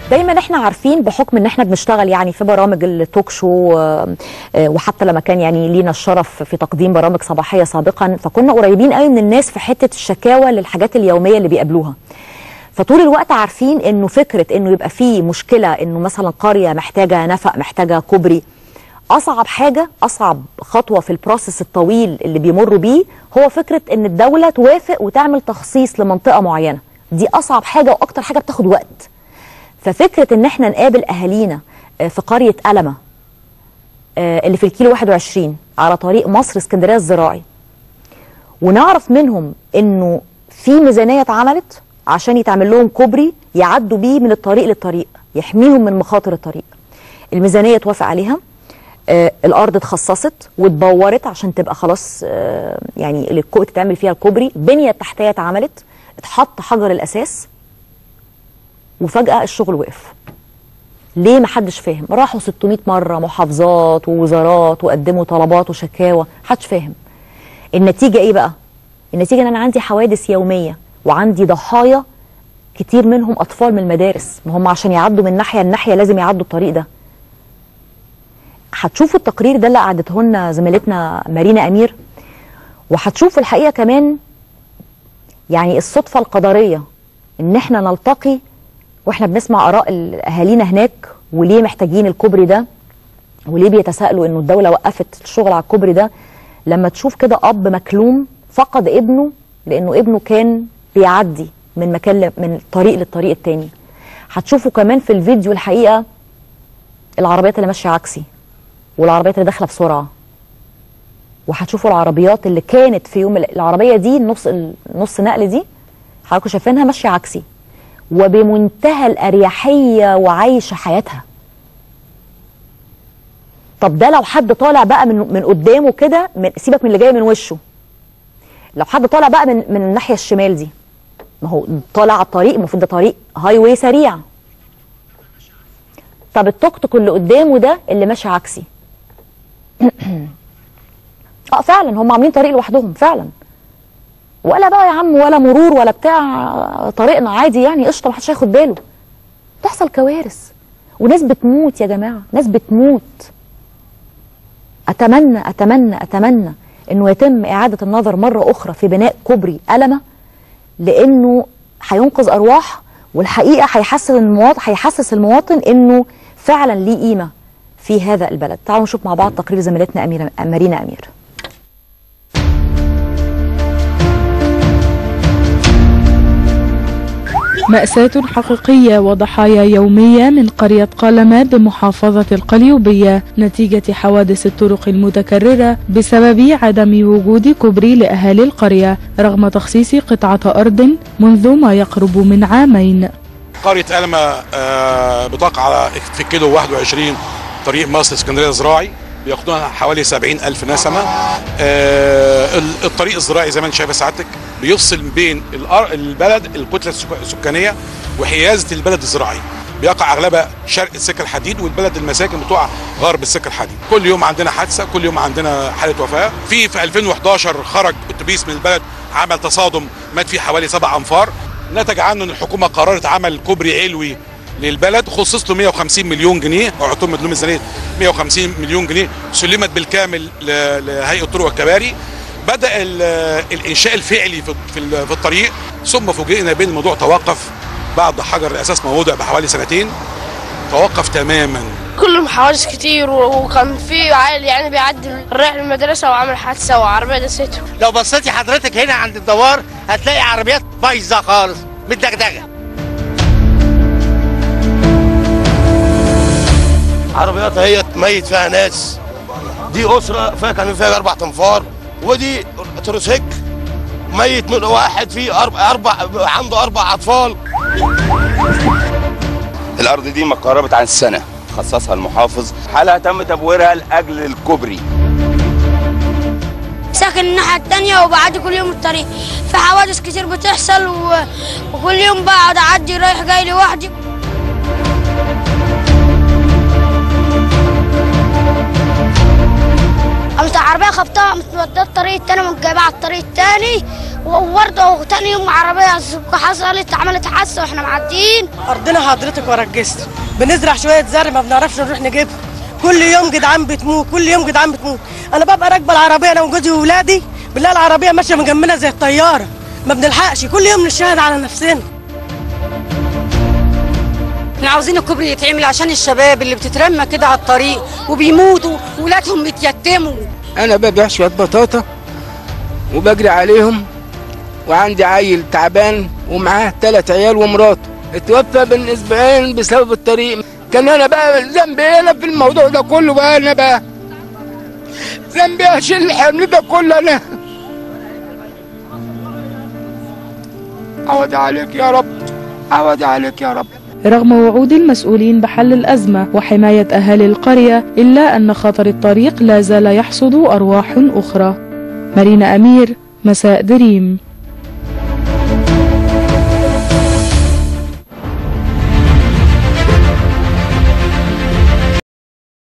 دايما احنا عارفين بحكم ان احنا بنشتغل يعني في برامج التوك شو آه، آه، وحتى لما كان يعني لينا الشرف في تقديم برامج صباحيه سابقا فكنا قريبين قوي من الناس في حته الشكاوى للحاجات اليوميه اللي بيقابلوها فطول الوقت عارفين انه فكره انه يبقى في مشكله انه مثلا قريه محتاجه نفق محتاجه كوبري اصعب حاجه اصعب خطوه في البروسيس الطويل اللي بيمروا بيه هو فكره ان الدوله توافق وتعمل تخصيص لمنطقه معينه دي اصعب حاجه واكتر حاجه بتاخد وقت ففكره ان احنا نقابل اهالينا آه، في قريه قلمه آه، اللي في الكيلو 21 على طريق مصر اسكندريه الزراعي ونعرف منهم انه في ميزانيه اتعملت عشان يتعمل لهم كوبري يعدوا بيه من الطريق للطريق يحميهم من مخاطر الطريق الميزانيه اتوافق عليها آه الارض اتخصصت واتبورت عشان تبقى خلاص آه يعني الكو تتعمل فيها الكوبري البنيه التحتيه اتعملت اتحط حجر الاساس وفجاه الشغل وقف ليه محدش فاهم راحوا 600 مره محافظات ووزارات وقدموا طلبات وشكاوى محدش فاهم النتيجه ايه بقى النتيجه ان انا عندي حوادث يوميه وعندي ضحايا كتير منهم اطفال من المدارس ما هم عشان يعدوا من ناحيه لناحيه لازم يعدوا الطريق ده هتشوفوا التقرير ده اللي قعدته لنا زميلتنا مارينا امير وهتشوفوا الحقيقه كمان يعني الصدفه القدريه ان احنا نلتقي واحنا بنسمع اراء اهالينا هناك وليه محتاجين الكوبري ده وليه بيتساءلوا انه الدوله وقفت الشغل على الكوبري ده لما تشوف كده اب مكلوم فقد ابنه لانه ابنه كان بيعدي من مكان ل- من طريق للطريق التاني هتشوفوا كمان في الفيديو الحقيقه العربيات اللي ماشيه عكسي والعربيات اللي داخله بسرعه وهتشوفوا العربيات اللي كانت في يوم العربيه دي النص النص نقل دي حضراتكم شايفينها ماشيه عكسي وبمنتهى الاريحيه وعايشه حياتها طب ده لو حد طالع بقى من من قدامه كده من سيبك من اللي جاي من وشه لو حد طالع بقى من من الناحيه الشمال دي ما هو طالع على الطريق المفروض ده طريق هاي واي سريع طب التوك توك اللي قدامه ده اللي ماشي عكسي اه فعلا هم عاملين طريق لوحدهم فعلا ولا بقى يا عم ولا مرور ولا بتاع طريقنا عادي يعني قشطه محدش هياخد باله تحصل كوارث وناس بتموت يا جماعه ناس بتموت اتمنى اتمنى اتمنى انه يتم اعاده النظر مره اخرى في بناء كوبري قلمه لانه هينقذ ارواح والحقيقه هيحسس المواطن هيحسس المواطن انه فعلا ليه قيمه في هذا البلد تعالوا نشوف مع بعض تقرير زميلتنا اميره مارينا امير مأساة حقيقية وضحايا يومية من قرية قلمة بمحافظة القليوبية نتيجة حوادث الطرق المتكررة بسبب عدم وجود كوبري لأهالي القرية رغم تخصيص قطعة أرض منذ ما يقرب من عامين قرية قلمة آه، بتقع على في الكيلو 21 طريق مصر اسكندرية الزراعي بياخدوها حوالي 70 ألف نسمة آه، ال- الطريق الزراعي زي ما انت شايفه سعادتك بيفصل بين الأر- البلد الكتلة السك- السكانية وحيازة البلد الزراعي بيقع اغلبها شرق السكه الحديد والبلد المساكن بتقع غرب السكه الحديد كل يوم عندنا حادثه كل يوم عندنا حاله وفاه في في 2011 خرج اتوبيس من البلد عمل تصادم مات فيه حوالي سبع انفار نتج عنه ان الحكومه قررت عمل كوبري علوي للبلد خصص له 150 مليون جنيه اعتمد له ميزانيه 150 مليون جنيه سلمت بالكامل ل- لهيئه الطرق والكباري بدا ال- الانشاء الفعلي في في ال- في الطريق ثم فوجئنا بان الموضوع توقف بعد حجر الاساس ما وضع بحوالي سنتين توقف تماما كلهم حوادث كتير و- وكان في عيل يعني بيعدي رايح المدرسة وعمل حادثة وعربية دسته لو بصيتي حضرتك هنا عند الدوار هتلاقي عربيات بايظه خالص متدغدغه عربيات هي ميت فيها ناس دي اسره فيها كان فيها اربع تنفار ودي تروسيك ميت من واحد فيه اربع اربع عنده اربع اطفال الارض دي ما قربت عن السنه خصصها المحافظ حالها تم تبويرها لاجل الكوبري ساكن الناحية التانية وبعدي كل يوم الطريق في حوادث كتير بتحصل و... وكل يوم بقعد أعدي رايح جاي لوحدي قامت العربيه خبطها قامت موديه الطريق التاني قامت جايبها على الطريق التاني وبرضه تاني يوم عربيه حصلت عملت حادثه واحنا معديين ارضنا حضرتك ورا الجسر بنزرع شويه زرع ما بنعرفش نروح نجيبها كل يوم جدعان بتموت كل يوم جدعان بتموت انا ببقى راكبه العربيه انا وجوزي واولادي بالله العربيه ماشيه من جنبنا زي الطياره ما بنلحقش كل يوم نشهد على نفسنا احنا عاوزين الكوبري يتعمل عشان الشباب اللي بتترمى كده على الطريق وبيموتوا ولادهم بيتيتموا انا ببيع شويه بطاطا وبجري عليهم وعندي عيل تعبان ومعاه ثلاث عيال ومراته اتوفى من اسبوعين بسبب الطريق كان انا بقى ذنبي إيه انا في الموضوع ده كله بقى انا بقى ذنبي اشيل الحمل ده كله انا عوض عليك يا رب عوض عليك يا رب رغم وعود المسؤولين بحل الأزمة وحماية أهالي القرية إلا أن خطر الطريق لا زال يحصد أرواح أخرى مارينا أمير مساء دريم